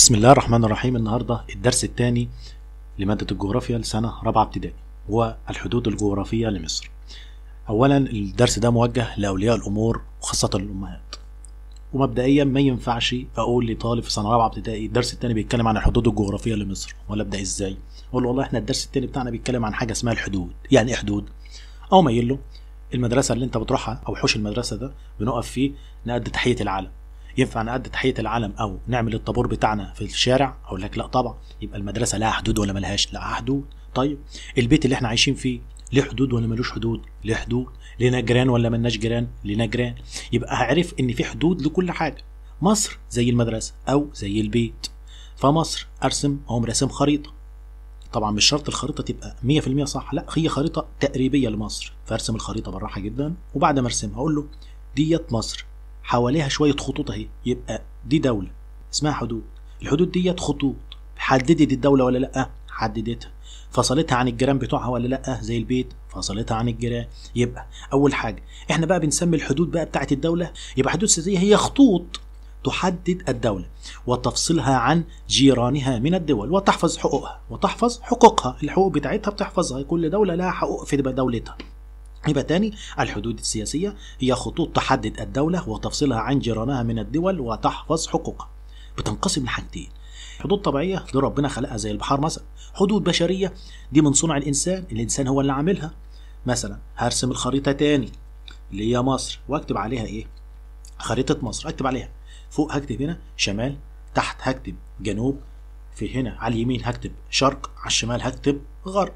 بسم الله الرحمن الرحيم النهاردة الدرس الثاني لمادة الجغرافيا لسنة رابعة ابتدائي هو الحدود الجغرافية لمصر أولا الدرس ده موجه لأولياء الأمور وخاصة الأمهات ومبدئيا ما ينفعش أقول لطالب في سنة رابعة ابتدائي الدرس الثاني بيتكلم عن الحدود الجغرافية لمصر ولا أبدأ إزاي أقول له والله إحنا الدرس الثاني بتاعنا بيتكلم عن حاجة اسمها الحدود يعني إيه حدود أو مايل له المدرسة اللي أنت بتروحها أو حوش المدرسة ده بنقف فيه نأدي تحية العلم ينفع نأدي تحية العلم أو نعمل الطابور بتاعنا في الشارع أقول لك لا طبعا يبقى المدرسة لها حدود ولا ملهاش لا حدود طيب البيت اللي احنا عايشين فيه ليه حدود ولا ملوش حدود ليه حدود لينا جيران ولا ملناش جيران لينا جيران يبقى هعرف ان في حدود لكل حاجة مصر زي المدرسة أو زي البيت فمصر أرسم أو راسم خريطة طبعا مش شرط الخريطة تبقى 100% صح لا هي خريطة تقريبية لمصر فارسم الخريطة بالراحة جدا وبعد ما ارسمها اقول له ديت مصر حواليها شوية خطوط اهي يبقى دي دولة اسمها حدود الحدود ديت خطوط حددت الدولة ولا لأ حددتها فصلتها عن الجيران بتوعها ولا لأ زي البيت فصلتها عن الجيران يبقى أول حاجة احنا بقى بنسمي الحدود بقى بتاعت الدولة يبقى حدود سياسية هي خطوط تحدد الدولة وتفصلها عن جيرانها من الدول وتحفظ حقوقها وتحفظ حقوقها الحقوق بتاعتها بتحفظها كل دولة لها حقوق في دولتها يبقى تاني الحدود السياسية هي خطوط تحدد الدولة وتفصلها عن جيرانها من الدول وتحفظ حقوقها بتنقسم لحاجتين حدود طبيعية دي ربنا خلقها زي البحار مثلا حدود بشرية دي من صنع الإنسان الإنسان هو اللي عاملها مثلا هرسم الخريطة تاني اللي هي مصر واكتب عليها ايه خريطة مصر اكتب عليها فوق هكتب هنا شمال تحت هكتب جنوب في هنا على اليمين هكتب شرق على الشمال هكتب غرب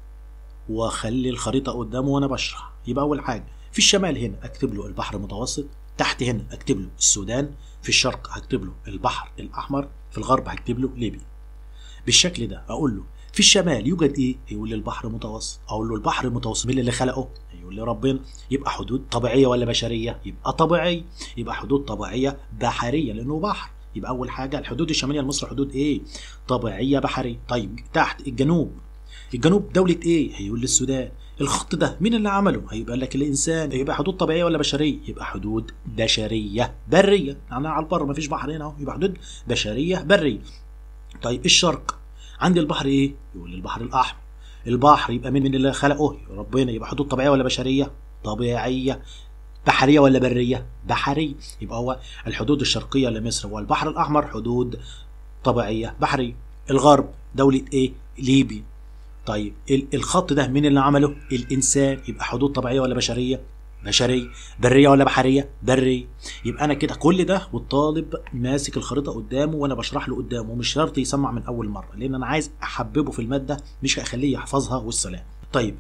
واخلي الخريطه قدامه وانا بشرح يبقى اول حاجه في الشمال هنا اكتب له البحر المتوسط تحت هنا اكتب له السودان في الشرق هكتب له البحر الاحمر في الغرب هكتب له ليبيا بالشكل ده اقول له في الشمال يوجد ايه يقول لي البحر المتوسط اقول له البحر المتوسط مين اللي خلقه يقول لي ربنا يبقى حدود طبيعيه ولا بشريه يبقى طبيعيه يبقى حدود طبيعيه بحريه لانه بحر يبقى اول حاجه الحدود الشماليه لمصر حدود ايه طبيعيه بحريه طيب تحت الجنوب الجنوب دولة ايه؟ هيقول لي السودان الخط ده مين اللي عمله؟ هيبقى لك الانسان يبقى حدود طبيعية ولا بشرية؟ يبقى حدود بشرية برية يعني على البر مفيش بحر هنا اهو يبقى حدود بشرية برية طيب الشرق عندي البحر ايه؟ يقول لي البحر الاحمر البحر يبقى مين من اللي خلقه؟ ربنا يبقى حدود طبيعية ولا بشرية؟ طبيعية بحرية ولا برية؟ بحرية يبقى هو الحدود الشرقية لمصر والبحر الأحمر حدود طبيعية بحرية الغرب دولة إيه؟ ليبيا طيب الخط ده مين اللي عمله؟ الإنسان يبقى حدود طبيعية ولا بشرية؟ بشرية برية ولا بحرية؟ برية يبقى أنا كده كل ده والطالب ماسك الخريطة قدامه وأنا بشرح له قدامه مش شرط يسمع من أول مرة لأن أنا عايز أحببه في المادة مش هخليه يحفظها والسلام طيب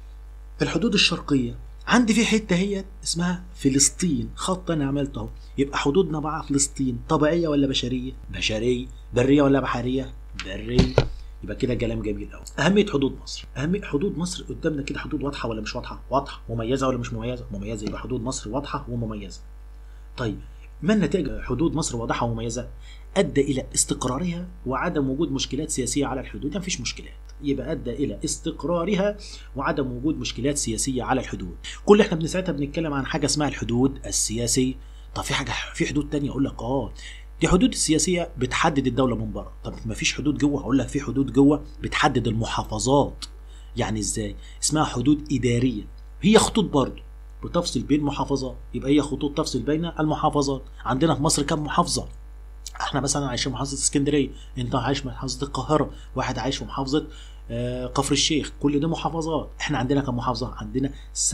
الحدود الشرقية عندي في حته هي اسمها فلسطين خط انا عملته اهو يبقى حدودنا مع فلسطين طبيعيه ولا بشريه بشريه بريه ولا بحريه بريه يبقى كده كلام جميل قوي اهميه حدود مصر اهميه حدود مصر قدامنا كده حدود واضحه ولا مش واضحه واضحه مميزه ولا مش مميزه مميزه يبقى حدود مصر واضحه ومميزه طيب ما النتائج حدود مصر واضحه ومميزه ادى الى استقرارها وعدم وجود مشكلات سياسيه على الحدود يعني مفيش مشكلات يبقى ادى الى استقرارها وعدم وجود مشكلات سياسيه على الحدود كل احنا بنساعتها بنتكلم عن حاجه اسمها الحدود السياسيه طب في حاجه في حدود تانية اقول لك اه دي حدود السياسيه بتحدد الدوله من بره طب ما فيش حدود جوه هقول لك في حدود جوه بتحدد المحافظات يعني ازاي اسمها حدود اداريه هي خطوط برضه بتفصل بين محافظات يبقى هي خطوط تفصل بين المحافظات عندنا في مصر كم محافظه احنا مثلا عايشين في محافظه اسكندريه انت عايش في محافظه القاهره واحد عايش في محافظه آه كفر الشيخ كل دي محافظات احنا عندنا كم محافظه عندنا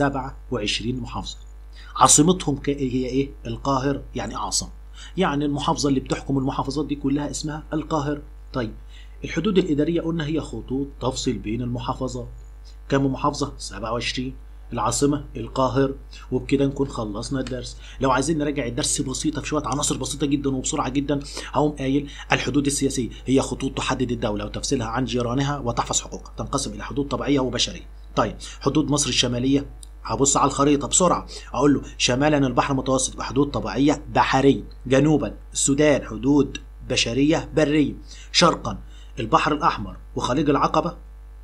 27 محافظه عاصمتهم هي ايه القاهره يعني عاصمه يعني المحافظه اللي بتحكم المحافظات دي كلها اسمها القاهره طيب الحدود الاداريه قلنا هي خطوط تفصل بين المحافظات كم محافظه 27 العاصمة القاهرة وبكده نكون خلصنا الدرس لو عايزين نراجع الدرس بسيطة في شوية عناصر بسيطة جدا وبسرعة جدا هقوم قايل الحدود السياسية هي خطوط تحدد الدولة وتفصيلها عن جيرانها وتحفظ حقوقها تنقسم إلى حدود طبيعية وبشرية طيب حدود مصر الشمالية هبص على الخريطة بسرعة أقول له شمالا البحر المتوسط بحدود طبيعية بحرية جنوبا السودان حدود بشرية برية شرقا البحر الأحمر وخليج العقبة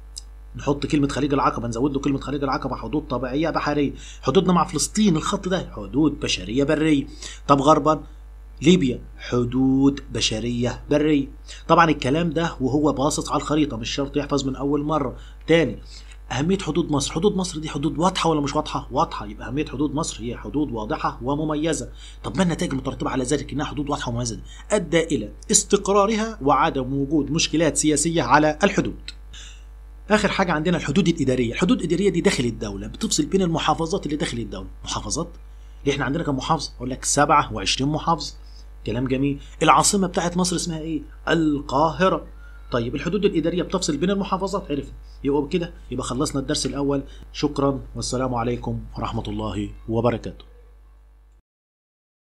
نحط كلمة خليج العقبة نزود له كلمة خليج العقبة حدود طبيعية بحرية حدودنا مع فلسطين الخط ده حدود بشرية برية طب غربا ليبيا حدود بشرية برية طبعا الكلام ده وهو باصص على الخريطة مش شرط يحفظ من أول مرة تاني أهمية حدود مصر حدود مصر دي حدود واضحة ولا مش واضحة واضحة يبقى أهمية حدود مصر هي حدود واضحة ومميزة طب ما النتائج المترتبة على ذلك إنها حدود واضحة ومميزة دي أدى إلى استقرارها وعدم وجود مشكلات سياسية على الحدود اخر حاجه عندنا الحدود الاداريه الحدود الاداريه دي داخل الدوله بتفصل بين المحافظات اللي داخل الدوله محافظات اللي احنا عندنا كم محافظه اقول لك 27 محافظه كلام جميل العاصمه بتاعت مصر اسمها ايه القاهره طيب الحدود الاداريه بتفصل بين المحافظات عرفنا يبقى كده يبقى خلصنا الدرس الاول شكرا والسلام عليكم ورحمه الله وبركاته